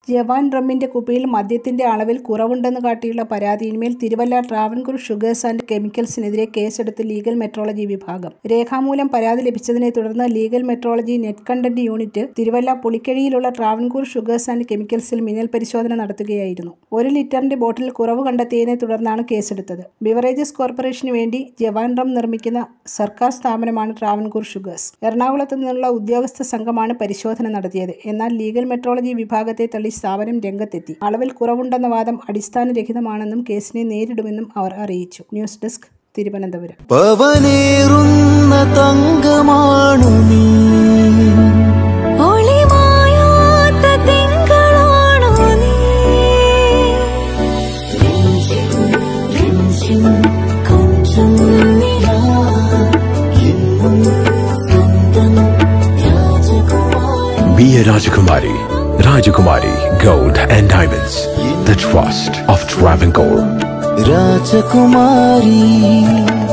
ജവാൻ റമ്മിന്റെ കുപ്പിയിൽ മദ്യത്തിന്റെ അളവിൽ കുറവുണ്ടെന്ന് കാട്ടിയുള്ള പരാതിയിന്മേൽ തിരുവല്ല ട്രാവൻകൂർ ഷുഗേഴ്സ് ആൻഡ് കെമിക്കൽസിനെതിരെ കേസെടുത്ത് ലീഗൽ മെട്രോളജി വിഭാഗം രേഖാമൂലം പരാതി ലഭിച്ചതിനെ തുടർന്ന് legal metrology net content unit Thiruvalla പുളിക്കഴിയിലുള്ള ട്രാവൻകൂർ ഷുഗേഴ്സ് ആൻഡ് കെമിക്കൽസിൽ മിന്നൽ പരിശോധന നടത്തുകയായിരുന്നു ഒരു ലിറ്ററിന്റെ ബോട്ടിൽ കുറവ് കണ്ടെത്തിയതിനെ തുടർന്നാണ് കേസെടുത്തത് ബിവറേജസ് കോർപ്പറേഷന് വേണ്ടി ജവാൻ റം നിർമ്മിക്കുന്ന സർക്കാർ സ്ഥാപനമാണ് ട്രാവൻകൂർ ഷുഗേഴ്സ് എറണാകുളത്ത് നിന്നുള്ള ഉദ്യോഗസ്ഥ സംഘമാണ് പരിശോധന നടത്തിയത് എന്നാൽ ലീഗൽ മെട്രോളജി വിഭാഗത്തെ തള്ളി സ്ഥാപനം രംഗത്തെത്തി അളവിൽ കുറവുണ്ടെന്ന വാദം അടിസ്ഥാനരഹിതമാണെന്നും കേസിനെ നേരിടുമെന്നും അവർ അറിയിച്ചു ന്യൂസ് ഡെസ്ക് തിരുവനന്തപുരം പവനേറുന്ന തങ്കമാണു നീ ഒളിമായാത്ത തിങ്കളാണോ നീ കൊഞ്ചം നിലാ എന്നും സ്വന്തം രാജകുമാരി Be a Rajakumari. Rajakumari Gold and Diamonds. The trust of Travancore. രാജകുമാരി